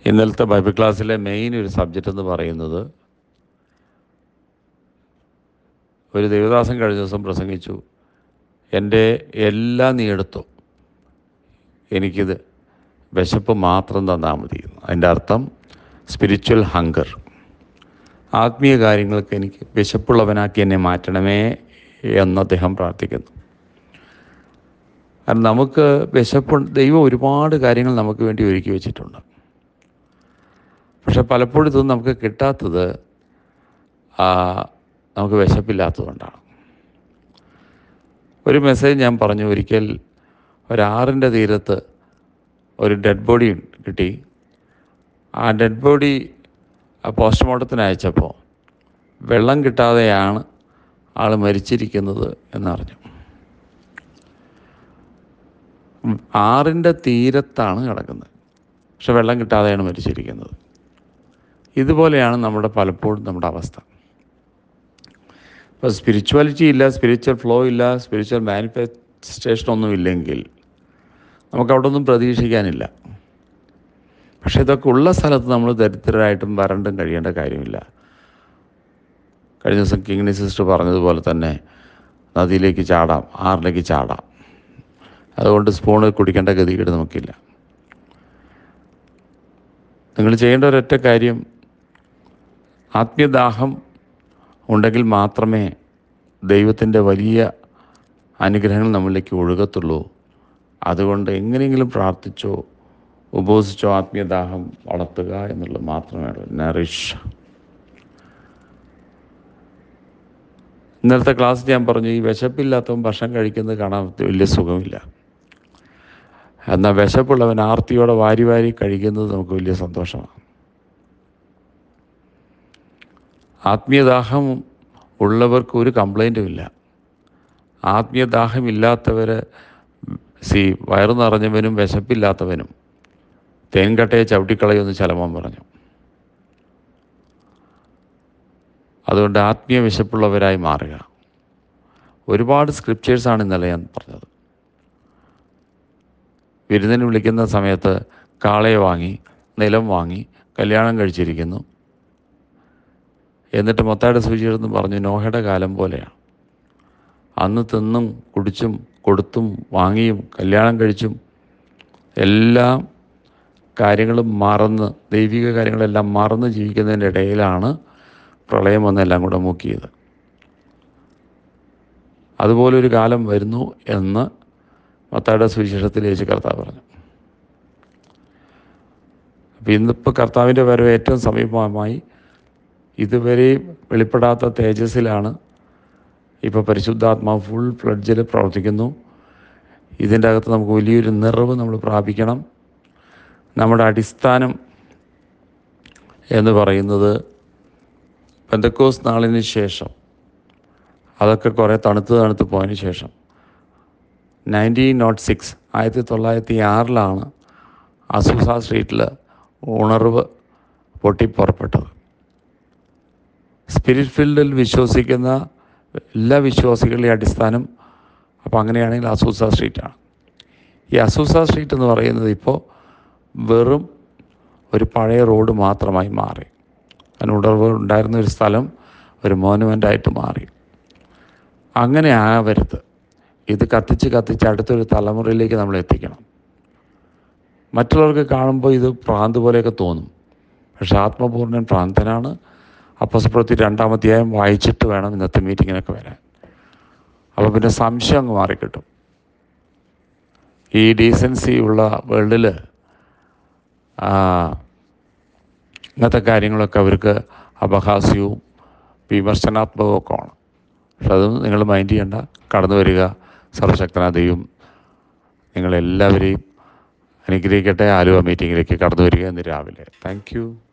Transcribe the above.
ഇന്നലത്തെ ബൈബിൾ ക്ലാസ്സിലെ മെയിൻ ഒരു സബ്ജക്റ്റ് എന്ന് പറയുന്നത് ഒരു ദേവദാസൻ കഴിഞ്ഞ ദിവസം പ്രസംഗിച്ചു എൻ്റെ എല്ലാം നീ എടുത്തു എനിക്കിത് വിശപ്പ് മാത്രം തന്നാൽ മതി അതിൻ്റെ അർത്ഥം സ്പിരിച്വൽ ഹങ്കർ ആത്മീയ കാര്യങ്ങൾക്ക് എനിക്ക് വിശപ്പുള്ളവനാക്കി എന്നെ മാറ്റണമേ എന്ന് അദ്ദേഹം പ്രാർത്ഥിക്കുന്നു കാരണം നമുക്ക് വിശപ്പ് ദൈവം ഒരുപാട് കാര്യങ്ങൾ നമുക്ക് വേണ്ടി ഒരുക്കി വെച്ചിട്ടുണ്ട് പക്ഷെ പലപ്പോഴും ഇതൊന്നും നമുക്ക് കിട്ടാത്തത് ആ, നമുക്ക് വിശപ്പില്ലാത്തതുകൊണ്ടാണ് ഒരു മെസ്സേജ് ഞാൻ പറഞ്ഞു ഒരിക്കൽ ഒരാറിൻ്റെ തീരത്ത് ഒരു ഡെഡ് ബോഡി കിട്ടി ആ ഡെഡ് ബോഡി പോസ്റ്റ്മോർട്ടത്തിന് അയച്ചപ്പോൾ വെള്ളം കിട്ടാതെയാണ് ആൾ മരിച്ചിരിക്കുന്നത് എന്നറിഞ്ഞു ഉം, ആറിൻ്റെ തീരത്താണ് കിടക്കുന്നത് പക്ഷെ വെള്ളം കിട്ടാതെയാണ് മരിച്ചിരിക്കുന്നത് ഇതുപോലെയാണ് നമ്മുടെ പലപ്പോഴും നമ്മുടെ അവസ്ഥ ഇപ്പോൾ സ്പിരിച്വാലിറ്റി ഇല്ല സ്പിരിച്വൽ ഫ്ലോ ഇല്ല സ്പിരിച്വൽ മാനിഫെസ്റ്റേഷൻ ഒന്നും ഇല്ലെങ്കിൽ നമുക്ക് അവിടെ ഒന്നും പ്രതീക്ഷിക്കാനില്ല പക്ഷേ ഇതൊക്കെ ഉള്ള സ്ഥലത്ത് നമ്മൾ ദരിദ്രരായിട്ടും വരണ്ടും കഴിയേണ്ട കാര്യമില്ല കഴിഞ്ഞ ദിവസം കിങ്ങിണി സിസ്റ്റർ പറഞ്ഞതുപോലെ തന്നെ നദിയിലേക്ക് ചാടാം ആറിലേക്ക് ചാടാം അതുകൊണ്ട് സ്പൂണ് കുടിക്കേണ്ട ഗതികേട് നമുക്കില്ല നിങ്ങൾ ചെയ്യേണ്ട ഒരൊറ്റ കാര്യം ആത്മീയദാഹം ഉണ്ടെങ്കിൽ മാത്രമേ ദൈവത്തിൻ്റെ വലിയ അനുഗ്രഹങ്ങൾ നമ്മളിലേക്ക് ഒഴുകത്തുള്ളൂ അതുകൊണ്ട് എങ്ങനെയെങ്കിലും പ്രാർത്ഥിച്ചോ ഉപവസിച്ചോ ആത്മീയദാഹം വളർത്തുക എന്നുള്ളത് മാത്രമേ ഉള്ളൂ നറിഷ് ഇന്നലത്തെ ക്ലാസ് ഞാൻ പറഞ്ഞു ഈ വിശപ്പില്ലാത്തവൻ ഭക്ഷണം കഴിക്കുന്നത് കാണാൻ വലിയ സുഖമില്ല എന്നാൽ വിശപ്പുള്ളവൻ ആർത്തിയോടെ വാരി വാരി കഴിക്കുന്നത് നമുക്ക് വലിയ സന്തോഷമാണ് ആത്മീയദാഹം ഉള്ളവർക്ക് ഒരു കംപ്ലൈൻറ്റും ഇല്ല ആത്മീയദാഹമില്ലാത്തവർ സി വയറു നിറഞ്ഞവനും വിശപ്പില്ലാത്തവനും തേൻകട്ടയെ ചവിട്ടിക്കളയുമെന്ന് ചലമോൻ പറഞ്ഞു അതുകൊണ്ട് ആത്മീയ വിശപ്പുള്ളവരായി മാറുക ഒരുപാട് സ്ക്രിപ്റ്റേഴ്സാണ് ഇന്നലെ ഞാൻ പറഞ്ഞത് വിരുന്നിന് വിളിക്കുന്ന സമയത്ത് കാളയെ വാങ്ങി നിലം വാങ്ങി കല്യാണം കഴിച്ചിരിക്കുന്നു എന്നിട്ട് മൊത്തായുടെ സൂചിയെടുത്ത് പറഞ്ഞു നോഹയുടെ കാലം പോലെയാണ് അന്ന് തിന്നും കുടിച്ചും കൊടുത്തും വാങ്ങിയും കല്യാണം കഴിച്ചും എല്ലാം കാര്യങ്ങളും മറന്ന് ദൈവിക കാര്യങ്ങളെല്ലാം മറന്ന് ജീവിക്കുന്നതിൻ്റെ ഇടയിലാണ് പ്രളയം വന്നെല്ലാം കൂടെ മുക്കിയത് അതുപോലൊരു കാലം വരുന്നു എന്ന് മത്തായുടെ സുവിശേഷത്തിൽ യേശു കർത്താവ് പറഞ്ഞു അപ്പോൾ ഇന്നിപ്പോൾ കർത്താവിൻ്റെ വരവ് ഏറ്റവും സമീപമായി ഇതുവരെ വെളിപ്പെടാത്ത തേജസ്സിലാണ് ഇപ്പോൾ പരിശുദ്ധാത്മാവ് ഫുൾ ഫ്ലഡ്ജിൽ പ്രവർത്തിക്കുന്നു ഇതിൻ്റെ അകത്ത് നമുക്ക് വലിയൊരു നിറവ് നമ്മൾ പ്രാപിക്കണം നമ്മുടെ അടിസ്ഥാനം എന്ന് പറയുന്നത് പെന്തക്കോസ് നാളിന് ശേഷം അതൊക്കെ കുറേ തണുത്ത് തണുത്ത് പോയതിന് ശേഷം നയൻറ്റീൻ നോട്ട് സിക്സ് ആയിരത്തി തൊള്ളായിരത്തി ആറിലാണ് അസൂസ സ്ട്രീറ്റിൽ ഉണർവ് പൊട്ടിപ്പുറപ്പെട്ടത് സ്പിരിറ്റ് ഫീൽഡിൽ വിശ്വസിക്കുന്ന എല്ലാ വിശ്വാസികളുടെയും അടിസ്ഥാനം അപ്പോൾ അങ്ങനെയാണെങ്കിൽ അസൂസ സ്ട്രീറ്റാണ് ഈ അസൂസ സ്ട്രീറ്റ് എന്ന് പറയുന്നത് ഇപ്പോൾ വെറും ഒരു പഴയ റോഡ് മാത്രമായി മാറി അതിന് ഉണർവ് ഉണ്ടായിരുന്ന ഒരു സ്ഥലം ഒരു മോനുമെൻ്റായിട്ട് മാറി അങ്ങനെ ആവരുത് ഇത് കത്തിച്ച് കത്തിച്ച് അടുത്തൊരു തലമുറയിലേക്ക് നമ്മൾ എത്തിക്കണം മറ്റുള്ളവർക്ക് കാണുമ്പോൾ ഇത് ഭ്രാന്ത് പോലെയൊക്കെ തോന്നും പക്ഷെ ആത്മപൂർണ്ണൻ ഭ്രാന്തനാണ് അപ്പസ്പ്രത്തി രണ്ടാമധ്യായം വായിച്ചിട്ട് വേണം ഇന്നത്തെ മീറ്റിങ്ങിനൊക്കെ വരാൻ അപ്പോൾ പിന്നെ സംശയം അങ്ങ് മാറിക്കിട്ടും ഈ ഡീസൻസി ഉള്ള വേൾഡിൽ ഇങ്ങനത്തെ കാര്യങ്ങളൊക്കെ അവർക്ക് അപഹാസ്യവും വിമർശനാത്മകവും ഒക്കെ ആണ് പക്ഷെ അതൊന്നും നിങ്ങൾ മൈൻഡ് ചെയ്യണ്ട കടന്നു വരിക സർവശക്തനായ ദൈവം നിങ്ങളെല്ലാവരെയും അനുഗ്രഹിക്കട്ടെ ആലുവ മീറ്റിങ്ങിലേക്ക് കടന്നു വരിക ഇന്ന് രാവിലെ താങ്ക് യു